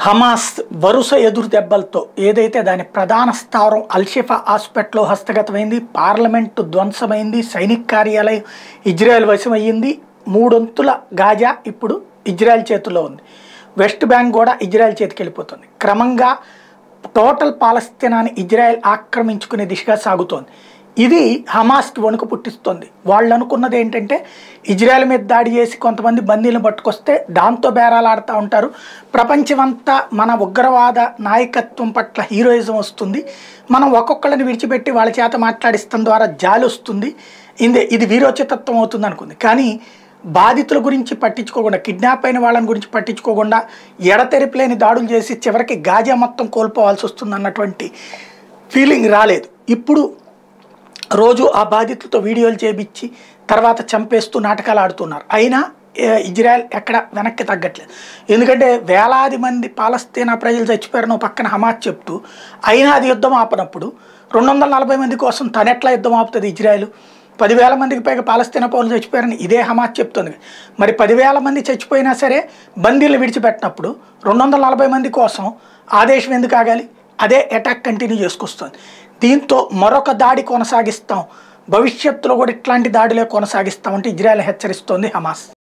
Hamas వరుస ఎదురు దెబ్బలతో ఏదైతే దాని ప్రధాన స్థావరం అల్షిఫా హాస్పిటల్లో హస్తగతమైంది పార్లమెంటు ధ్వంసమైంది సైనిక కార్యాలయం ఇజ్రాయెల్ వశమయ్యింది మూడొంతుల గాజా ఇప్పుడు ఇజ్రాయెల్ చేతిలో ఉంది వెస్ట్ బ్యాంక్ కూడా ఇజ్రాయెల్ చేతికి వెళ్ళిపోతుంది క్రమంగా టోటల్ పాలస్తీనాని ఇజ్రాయెల్ ఆక్రమించుకునే దిశగా సాగుతోంది ఇది హమాస్కి వణుకు పుట్టిస్తుంది వాళ్ళు అనుకున్నది ఏంటంటే ఇజ్రాయెల్ మీద దాడి చేసి కొంతమంది బందీలను పట్టుకొస్తే దాంతో బేరాలు ఆడుతూ ఉంటారు ప్రపంచమంతా మన ఉగ్రవాద నాయకత్వం పట్ల హీరోయిజం వస్తుంది మనం ఒక్కొక్కళ్ళని విడిచిపెట్టి వాళ్ళ చేత మాట్లాడిస్తాం ద్వారా జాలి వస్తుంది ఇది ఇది వీరోచితత్వం అవుతుంది అనుకుంది కానీ బాధితుల గురించి పట్టించుకోకుండా కిడ్నాప్ అయిన వాళ్ళని గురించి పట్టించుకోకుండా ఎడతెరిపిలేని దాడులు చేసి చివరికి గాజా మొత్తం కోల్పోవాల్సి వస్తుంది అన్నటువంటి ఫీలింగ్ రాలేదు ఇప్పుడు రోజు ఆ బాధితులతో వీడియోలు చేపించి తర్వాత చంపేస్తూ నాటకాలు ఆడుతున్నారు అయినా ఏ, ఇజ్రాయెల్ ఎక్కడ వెనక్కి తగ్గట్లేదు ఎందుకంటే వేలాది మంది పాలస్తీనా ప్రజలు చచ్చిపోయారని ఓ పక్కన హమాస్ చెప్తూ అయినా అది యుద్ధం ఆపనప్పుడు రెండు వందల నలభై మంది కోసం తనెట్లా యుద్ధం ఆపుతుంది ఇజ్రాయెల్ పదివేల మందికి పైగా పాలస్తీనా పౌరులు చచ్చిపోయారని ఇదే హమాస్ చెప్తుంది మరి పదివేల మంది చచ్చిపోయినా సరే బందీలు విడిచిపెట్టినప్పుడు రెండు వందల నలభై మంది కోసం ఆదేశం ఎందుకు ఆగాలి అదే అటాక్ కంటిన్యూ చేసుకొస్తుంది దీంతో మరొక దాడి కొనసాగిస్తాం భవిష్యత్తులో కూడా ఇట్లాంటి దాడిలే కొనసాగిస్తామంటే ఇజ్రాయెల్ హెచ్చరిస్తోంది హమాస్